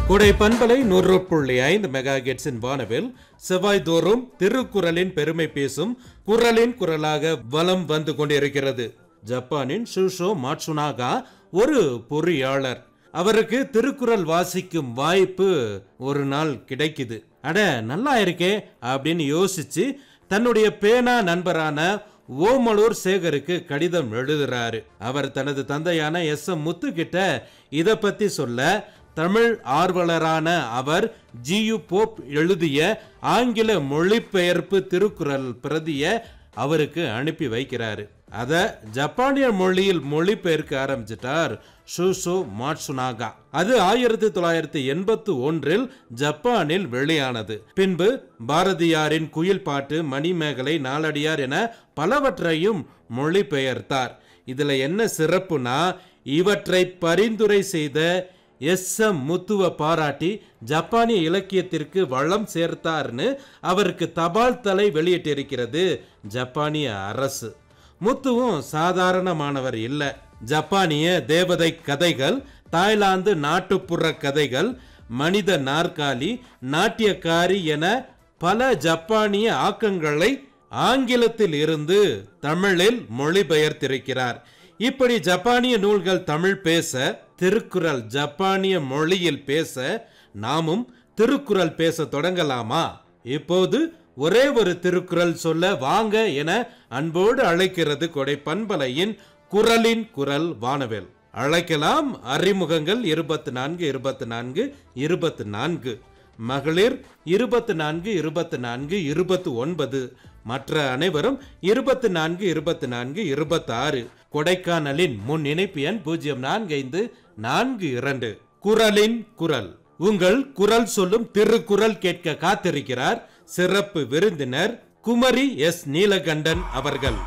குடை பண்பலை நூறு புள்ளி ஐந்து மெகா கெட்ஸின் வானவில் செவ்வாய் தோறும் திருக்குறளின் பெருமை பேசும் குரலின் குரலாக வலம் வந்து கொண்டிருக்கிறது ஜப்பானின் ஷூஷோ மாட்சுனாகா ஒரு பொறியாளர் அவருக்கு திருக்குறள் வாசிக்கும் வாய்ப்பு ஒரு நாள் கிடைக்குது அட நல்லா இருக்கே அப்படின்னு யோசிச்சு தன்னுடைய பேனா நண்பரான ஓமலூர் சேகருக்கு கடிதம் எழுதுறாரு அவர் தனது தந்தையான எஸ் எம் முத்து கிட்ட இத பத்தி சொல்ல தமிழ் ஆர்வலரான அவர் ஜியு போப் எழுதிய ஆங்கில மொழிபெயர்ப்பு திருக்குறள் பிரதிய அவருக்கு அனுப்பி வைக்கிறாரு அத ஜப்பானிய மொழியில் மொழிபெயர்க்க ஆரம்பிச்சிட்டார் ஷூசோ மாட்சுனாகா அது ஆயிரத்தி தொள்ளாயிரத்தி எண்பத்தி ஒன்றில் ஜப்பானில் வெளியானது பின்பு பாரதியாரின் குயில் பாட்டு மணிமேகலை நாலடியார் என பலவற்றையும் மொழிபெயர்த்தார் இதுல என்ன சிறப்புனா இவற்றை பரிந்துரை செய்த எஸ் எம் முத்துவ பாராட்டி ஜப்பானிய இலக்கியத்திற்கு வளம் சேர்த்தார்னு அவருக்கு தபால் தலை வெளியிட்டிருக்கிறது ஜப்பானிய அரசு முத்துவும் சாதாரணமானவர் இல்ல ஜப்பானிய தேவதை கதைகள் தாய்லாந்து நாட்டுப்புற கதைகள் மனித நாற்காலி நாட்டியக்காரி என பல ஜப்பானிய ஆக்கங்களை ஆங்கிலத்தில் இருந்து தமிழில் மொழிபெயர்த்திருக்கிறார் இப்படி ஜப்பானிய நூல்கள் தமிழ் பேச திருக்குறள் ஜப்பானிய மொழியில் பேச நாமும் திருக்குறள் பேச தொடங்கலாமா இப்போது ஒரே ஒரு திருக்குறள் சொல்ல வாங்க என அன்போடு அழைக்கிறது கொடை பண்பலையின் குரலின் குரல் வானவேல் அழைக்கலாம் அறிமுகங்கள் இருபத்தி நான்கு இருபத்தி நான்கு இருபத்தி நான்கு மகளிர் இருபத்தி நான்கு இருபத்தி நான்கு இருபத்தி ஒன்பது மற்ற அனைவரும் இருபத்தி நான்கு இருபத்தி நான்கு இருபத்தி ஆறு கொடைக்கானலின் முன் இணைப்பு எண் பூஜ்ஜியம் நான்கு ஐந்து நான்கு இரண்டு குரலின் குரல் உங்கள் குரல் சொல்லும் திருக்குறள் கேட்க காத்திருக்கிறார் சிறப்பு விருந்தினர் குமரி எஸ் நீலகண்டன் அவர்கள்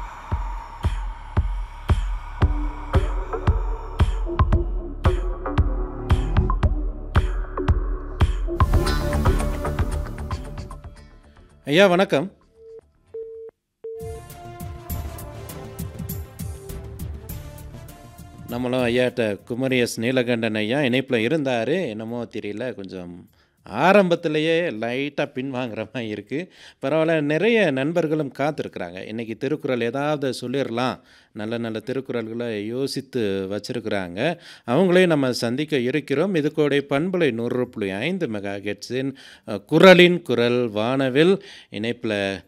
ஐயா வணக்கம் நம்மளும் ஐயாட்ட குமரி எஸ் நீலகண்டன் ஐயா இணைப்பில் இருந்தார் என்னமோ தெரியல கொஞ்சம் ஆரம்பத்திலேயே லைட்டாக பின்வாங்குற மாதிரி இருக்குது பரவாயில்ல நிறைய நண்பர்களும் காத்திருக்கிறாங்க இன்றைக்கி திருக்குறள் ஏதாவது சொல்லிடலாம் நல்ல நல்ல திருக்குறள்களை யோசித்து வச்சிருக்கிறாங்க அவங்களையும் நம்ம சந்திக்க இருக்கிறோம் இதுக்கூடைய பண்புலை நூறு புள்ளி ஐந்து மெகா கெட்ஸின் குரலின் குரல் வானவில் இணைப்பில்